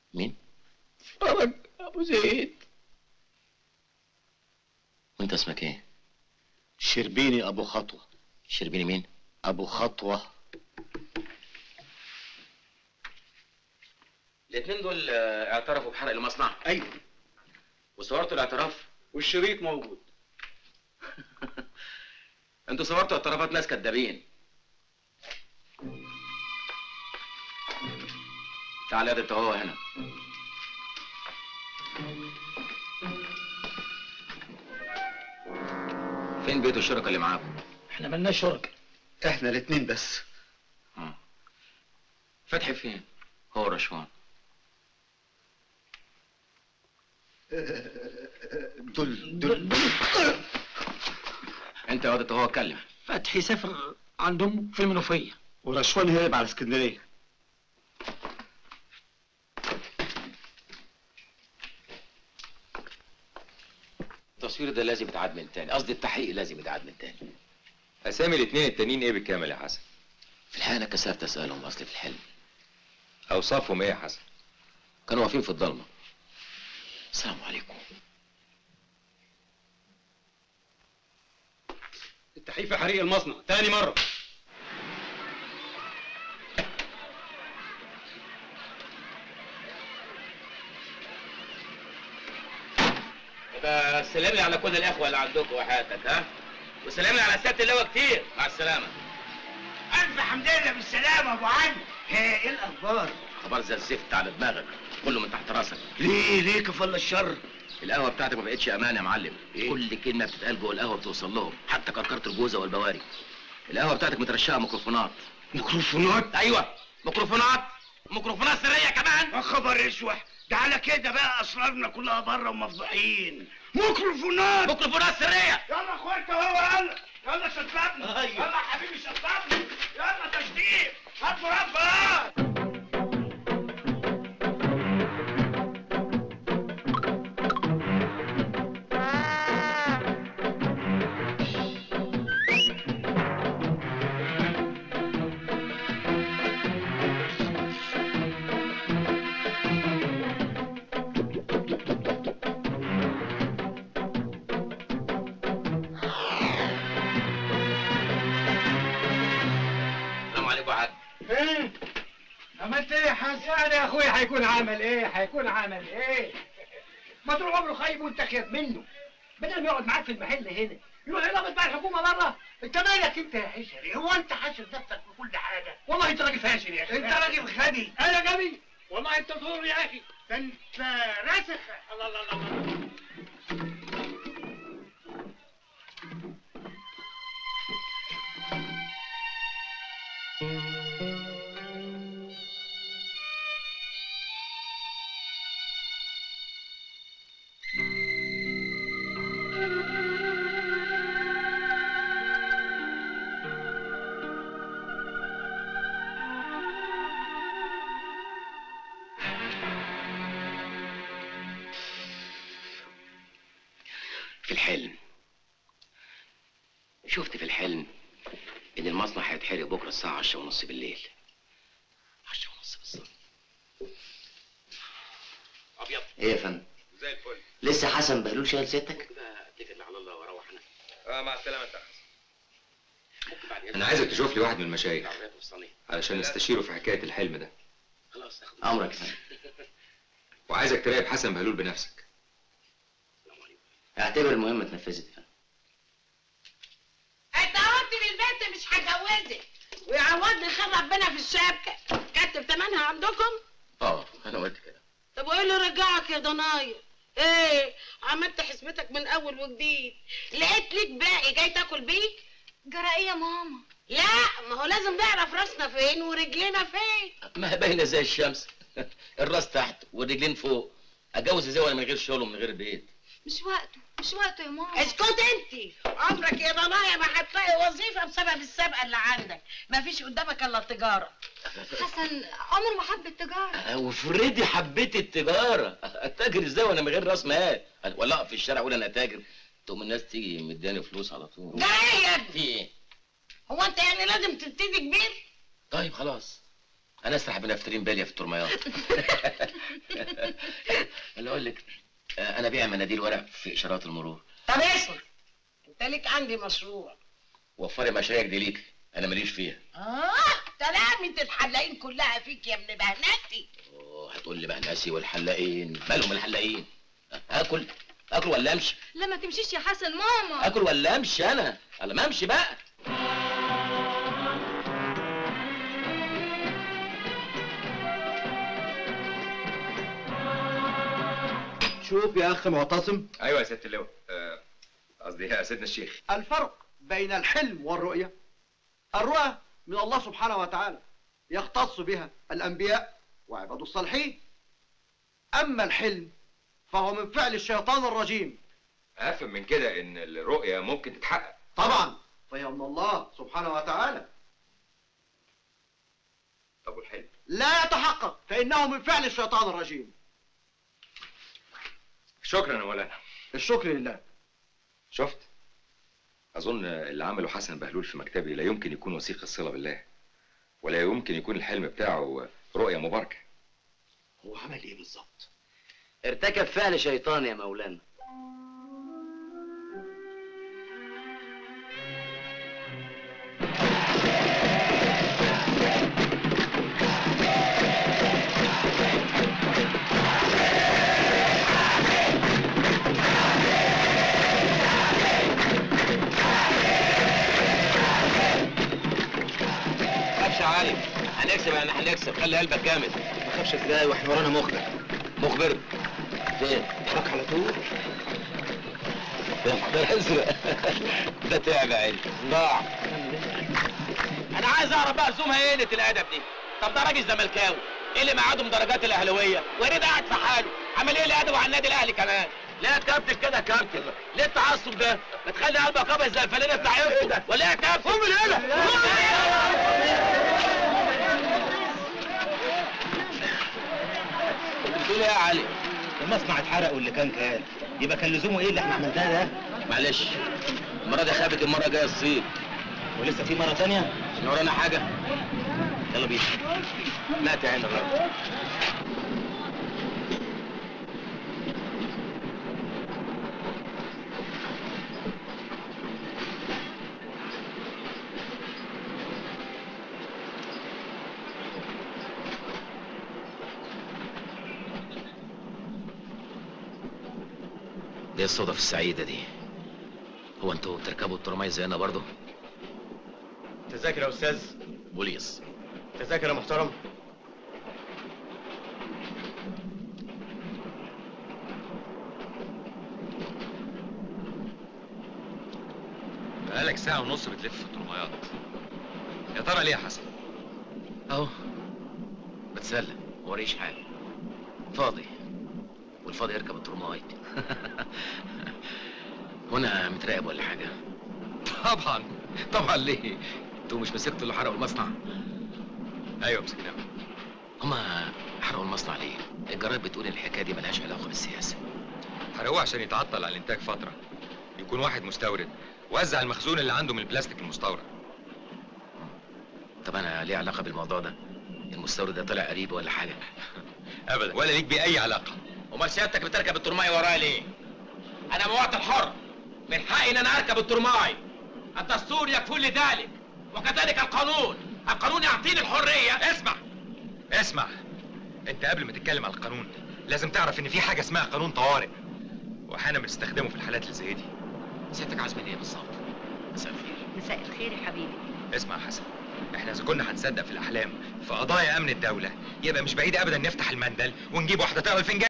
مين؟ فرج ابو زيد وانت اسمك ايه؟ شربيني ابو خطوه شربيني مين؟ ابو خطوه الاثنين دول آه، اعترفوا بحرق المصنع ايوه وصورتوا الاعتراف والشريط موجود انتوا صورتوا اعترافات ناس كدابين تعال يا انت هو هنا فين بيت الشركاء اللي معاكم؟ احنا ملناش شركة احنا الاتنين بس آه. فتحي فين؟ هو رشوان دول دول انت يا واد هو اتكلم فتحي سافر عند امه في المنوفيه ورشوان هرب على اسكندريه التصوير ده لازم يتعاد من تاني قصدي التحقيق لازم يتعاد من تاني اسامي الاثنين التانيين ايه بالكامل يا حسن في الحقيقه انا كسرت اسالهم اصل في الحلم اوصافهم ايه يا حسن كانوا واقفين في الضلمه السلام عليكم التحقيق في حريق المصنع تاني مرة يبقى سلم لي على كل الاخوه اللي عندكم وحياتك ها وسلم لي على سياده اللواء كتير مع السلامه الف حمد لله بالسلامه ابو علي ها، ايه الاخبار خبر زي الزفت على دماغك كله من تحت راسك ليه ليه كفل الشر القهوه بتاعتك ما بقتش امان يا معلم إيه؟ كل كلمه بتتقال جوه القهوه بتوصل لهم حتى كركره الجوزه والبواري القهوه بتاعتك مترشقه ميكروفونات ميكروفونات ايوه ميكروفونات ميكروفونات سريه كمان يا خبر اسوح ده على كده بقى اسرارنا كلها بره ومفضوحين ميكروفونات ميكروفونات سريه يلا اخواتي هو يلا يلا شطبني أيوة. يلا حبيبي شطبني يلا تشديد هات مربى السلام عليكم يا حاج ايه عملت ايه يا حسن يا اخويا هيكون عمل ايه هيكون عمل ايه ما طول عمره خايب وانت خايف منه بدل ما يقعد معاك في المحل هنا يروح يلبس بقى الحكومه بره انت مالك انت يا حشري هو انت حاشر نفسك في كل حاجه والله انت راجل فاشل يا اخي انت راجل غبي انا غبي والله انت طول يا اخي ده انت راسخ الله الله الله الله. في الحلم شفت في الحلم ان المصنع هيتحرق بكره الساعه 10 ونص بالليل 10 ونص بالظبط ابيض ايه يا فندم زي الفل لسه حسن بهلول شايل ستك كده اتكل على الله واروح انا اه مع السلامه انت يا حسن ممكن بعد انا عايزك تشوف لي واحد من المشايخ العربيات والصينية. علشان نستشيره في حكايه الحلم ده خلاص اخد امرك يا فندم وعايزك تراقب حسن بهلول بنفسك السلام عليكم اعتبر المهمه اتنفذت يا فندم اتعودت للبنت مش هجوزك ويعوضني خير ربنا في الشبكه كتب تمنها عندكم اه انا قلت كده طب وايه اللي رجعك يا ضنايا ايه عملت حسبتك من اول وجديد لقيت ليك باقي جاي تاكل بيه جرى ايه يا ماما لا ما هو لازم نعرف راسنا فين ورجلينا فين ما هي باينه زي الشمس الراس تحت والرجلين فوق اتجوز ازاي وانا من غير شغل ومن غير بيت مش وقته مش وقته يا ماما اسكت انت عمرك يا ضنايا ما هتلاقي وظيفه بسبب السابقه اللي عندك ما فيش قدامك الا التجاره حسن عمره ما حب التجاره وفريدي حبيت التجاره اتاجر ازاي وانا من غير راس مال ولا اقف في الشارع اقول انا تاجر تقوم الناس تيجي مدياني فلوس على طول ده ايه يا ابني في ايه هو انت يعني لازم تبتدي كبير طيب خلاص انا اسرح بنفترين باليه في الترميات اقول لك آه، انا بيع مناديل ورق في اشارات المرور طب اسمع انت ليك عندي مشروع وفري مشاريعك دي ليك انا ماليش فيها اه تلامة الحلاقين كلها فيك يا ابن بهنتي اوه هتقول لي بقى ناسي والحلاقين مالهم الحلاقين اكل اكل ولا امشي لا ما تمشيش يا حسن ماما اكل ولا امشي انا انا ما امشي بقى شوف يا اخ معتصم ايوه يا سياده اللواء آه، قصدي يا سيدنا الشيخ الفرق بين الحلم والرؤية الرؤى من الله سبحانه وتعالى يختص بها الأنبياء وعباد الصالحين أما الحلم فهو من فعل الشيطان الرجيم افهم من كده ان الرؤيه ممكن تتحقق طبعا فهي من الله سبحانه وتعالى طب والحلم لا يتحقق فإنه من فعل الشيطان الرجيم شكرا يا مولانا الشكر لله شفت اظن اللي عمله حسن بهلول في مكتبي لا يمكن يكون وثيق الصله بالله ولا يمكن يكون الحلم بتاعه رؤيه مباركه هو عمل إيه بالظبط ارتكب فعل شيطان يا مولانا خافش يا علي هنكسب يعني هنكسب خلي قلبك جامد ما تخافش ازاي واحنا ورانا مخبر مخبر فين؟ حرك على طول ده ازرق ده تعب يا عيني ضاع انا عايز اعرف بقى زومها ايه قله الادب دي طب ده راجل زملكاوي ايه اللي معادهم درجات الاهلاويه وريد قاعد في حاله عمل ايه الادب على النادي الاهلي كمان لا يا كابتن كده يا كابتن ليه التعصب ده ما تخلي قلبك ابيض زي الفانله بتاع ايه ولا ايه يا كابتن قوم من هنا بتقول ايه يا علي المصنع اتحرق واللي كان كان يبقى كان لزومه ايه اللي احنا عملناه ده معلش المره دي خابت المره الجايه الصيد ولسه في مره تانية احنا ورانا حاجه يلا بينا مات يا عين الراجل دي الصدف السعيدة دي هو انتوا بتركبوا الترماي زينا برضه؟ تذاكر يا استاذ بوليس تذاكر يا محترم بقالك ساعه ونص بتلف في الطرمايات يا ترى ليه يا حسن اهو بتسلى موريش حاجة فاضي والفاضي يركب الترماي هنا متراقب ولا حاجة؟ طبعا طبعا ليه انتوا مش مسكتوا اللي حرقوا المصنع؟ ايوه مسكناه هما حرقوا المصنع ليه؟ الجرايد بتقول ان الحكاية دي ملهاش علاقة بالسياسة حرقوه عشان يتعطل على الانتاج فتره يكون واحد مستورد وزع المخزون اللي عنده من البلاستيك المستورد طب انا ليه علاقة بالموضوع ده؟ المستورد ده طلع قريب ولا حاجة؟ ابدا ولا ليك بيه اي علاقه امال سيادتك بتركب الترماي ورايا ليه؟ انا مواطن حر من حقي ان انا اركب الترماي الدستور يكفل لذلك وكذلك القانون القانون يعطيني الحرية اسمع اسمع انت قبل ما تتكلم على القانون لازم تعرف ان في حاجه اسمها قانون طوارئ واحيانا بنستخدمه في الحالات اللي زي دي سيادتك عايز مني ايه بالظبط؟ مساء الخير مساء الخير يا حبيبي اسمع يا حسن احنا اذا كنا هنصدق في الاحلام في قضايا امن الدوله يبقى مش بعيد ابدا نفتح المندل ونجيب واحده تقرا الفنجان